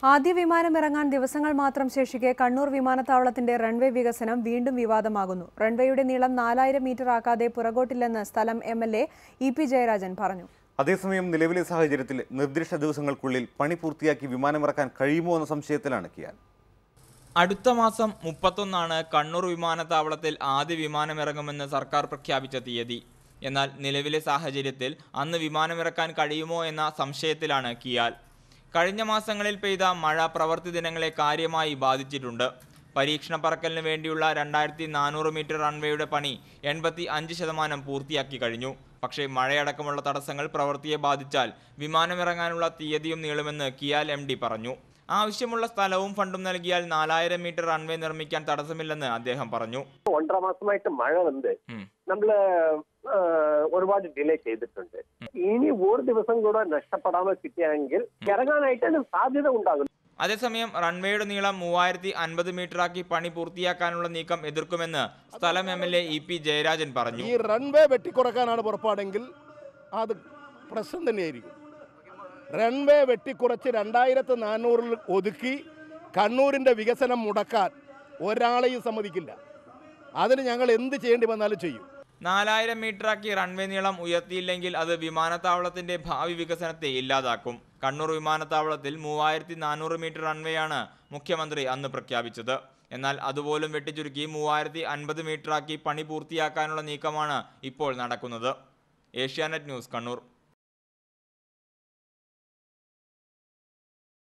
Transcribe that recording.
ആദ്യ വിമാനം ഇറങ്ങാൻ ദിവസങ്ങൾ മാത്രം ശേഷിക്കെ കണ്ണൂർ വിമാനത്താവളത്തിന്റെ റൺവേ വികസനം വീണ്ടും വിവാദമാകുന്നു റൺവേയുടെ നീളം നാലായിരം മീറ്റർ ആക്കാതെ പുറകോട്ടില്ലെന്ന് സ്ഥലം M L A E P Jayarajan പറഞ്ഞു അതേസമയം നിലവിലെ സാഹചര്യത്തിൽ നിർദ്ദിഷ്ട ദിവസങ്ങൾക്കുള്ളിൽ പണി പൂർത്തിയാക്കി വിമാനമിറക്കാൻ കഴിയുമോ എന്ന സംശയത്തിലാണ് കിയാൽ അടുത്ത മാസം മുപ്പത്തൊന്നാണ് കണ്ണൂർ വിമാനത്താവളത്തിൽ ആദ്യ വിമാനമിറങ്ങുമെന്ന് സർക്കാർ പ്രഖ്യാപിച്ച തീയതി എന്നാൽ നിലവിലെ സാഹചര്യത്തിൽ അന്ന് വിമാനമിറക്കാൻ കഴിയുമോ എന്ന സംശയത്തിലാണ് കിയാൽ കഴിഞ്ഞ മാസങ്ങളിൽ പെയ്ത മഴ പ്രവൃത്തി ദിനങ്ങളെ കാര്യമായി ബാധിച്ചിട്ടുണ്ട് പരീക്ഷണ പറക്കലിന് വേണ്ടിയുള്ള രണ്ടായിരത്തി നാനൂറ് മീറ്റർ റൺവേയുടെ പണി എൺപത്തി അഞ്ച് ശതമാനം പൂർത്തിയാക്കി കഴിഞ്ഞു പക്ഷേ മഴയടക്കമുള്ള തടസ്സങ്ങൾ പ്രവൃത്തിയെ ബാധിച്ചാൽ വിമാനമിറങ്ങാനുള്ള തീയതിയും നീളുമെന്ന് കിയാൽ എം പറഞ്ഞു ആവശ്യമുള്ള സ്ഥലവും ഫണ്ടും നൽകിയാൽ നാലായിരം മീറ്റർ റൺവേ നിർമ്മിക്കാൻ തടസ്സമില്ലെന്ന് അദ്ദേഹം പറഞ്ഞു ഒന്നര മാസമായിട്ട് മഴ വന്ന് ഉം. നമ്മള് ആ, ഒരുപാട് ഡിലേ ചെയ്തിട്ടുണ്ട് ഇനി ഒരു ദിവസം കൂടെ നഷ്ടപ്പെടാമോ കിട്ടിയെങ്കിൽ ഇറങ്ങാനായിട്ട് സാധ്യത ഉണ്ടാകും അതേസമയം റൺവേയുടെ നീളം മൂവായിരത്തി അൻപത് മീറ്ററാക്കി പണി പൂർത്തിയാക്കാനുള്ള നീക്കം എതിർക്കുമെന്ന് സ്ഥലം M L A E P Jayarajan പറഞ്ഞു ഈ റൺവേ വെട്ടിക്കുറക്കാനാണ് പുറപ്പാടെങ്കിൽ അത് പ്രശ്നം തന്നെയായിരിക്കും റൺവേ വെട്ടിക്കുറച്ച് രണ്ടായിരത്തി നാനൂറിൽ ഒതുക്കി കണ്ണൂരിൻ്റെ വികസനം മുടക്കാൻ ഒരാളെയും സമ്മതിക്കില്ല അതിന് ഞങ്ങൾ എന്ത് ചെയ്യേണ്ടി വന്നാലും ചെയ്യും നാലായിരം മീറ്ററാക്കി റൺവേ നീളം ഉയർത്തിയില്ലെങ്കിൽ അത് വിമാനത്താവളത്തിന്റെ ഭാവി വികസനത്തെ ഇല്ലാതാക്കും കണ്ണൂർ വിമാനത്താവളത്തിൽ മൂവായിരത്തി നാനൂറ് മീറ്റർ റൺവേയാണ് മുഖ്യമന്ത്രി അന്ന് പ്രഖ്യാപിച്ചത് എന്നാൽ അതുപോലും വെട്ടിച്ചുരുക്കി മൂവായിരത്തി അൻപത് മീറ്ററാക്കി പണി പൂർത്തിയാക്കാനുള്ള നീക്കമാണ് ഇപ്പോൾ നടക്കുന്നത് ഏഷ്യാനെറ്റ് ന്യൂസ് കണ്ണൂർ